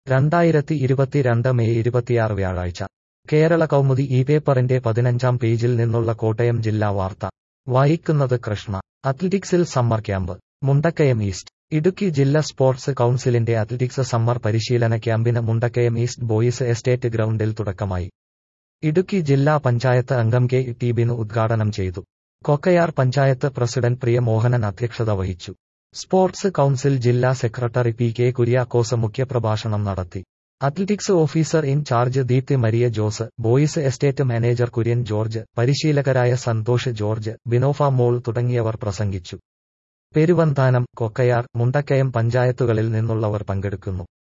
രണ്ടായിരത്തി ഇരുപത്തിരണ്ട് മെയ് ഇരുപത്തിയാറ് വ്യാഴാഴ്ച കേരള കൗമുദി ഈ പേപ്പറിന്റെ പതിനഞ്ചാം പേജിൽ നിന്നുള്ള കോട്ടയം ജില്ലാ വാർത്ത വായിക്കുന്നത് കൃഷ്ണ അത്ലറ്റിക്സിൽ summer camp Mundakayam East Idukki ജില്ലാ സ്പോർട്സ് കൗൺസിലിന്റെ അത്ലറ്റിക്സ് സമ്മർ പരിശീലന ക്യാമ്പിന് മുണ്ടക്കയം ഈസ്റ്റ് ബോയ്സ് എസ്റ്റേറ്റ് ഗ്രൗണ്ടിൽ തുടക്കമായി ഇടുക്കി ജില്ലാ പഞ്ചായത്ത് അംഗം കെ ടി ബിനു ഉദ്ഘാടനം ചെയ്തു കൊക്കയാർ പഞ്ചായത്ത് പ്രസിഡന്റ് പ്രിയ മോഹനൻ അധ്യക്ഷത വഹിച്ചു സ്പോർട്സ് കൗൺസിൽ ജില്ലാ സെക്രട്ടറി പി കെ കുര്യാക്കോസ് മുഖ്യപ്രഭാഷണം നടത്തി athletics officer in charge Deepthi Maria Jose boys estate manager Kurian George പരിശീലകരായ സന്തോഷ് ജോർജ് ബിനോഫ മോൾ തുടങ്ങിയവർ പ്രസംഗിച്ചു പെരുവന്താനം കൊക്കയാർ മുണ്ടക്കയം പഞ്ചായത്തുകളിൽ നിന്നുള്ളവർ പങ്കെടുക്കുന്നു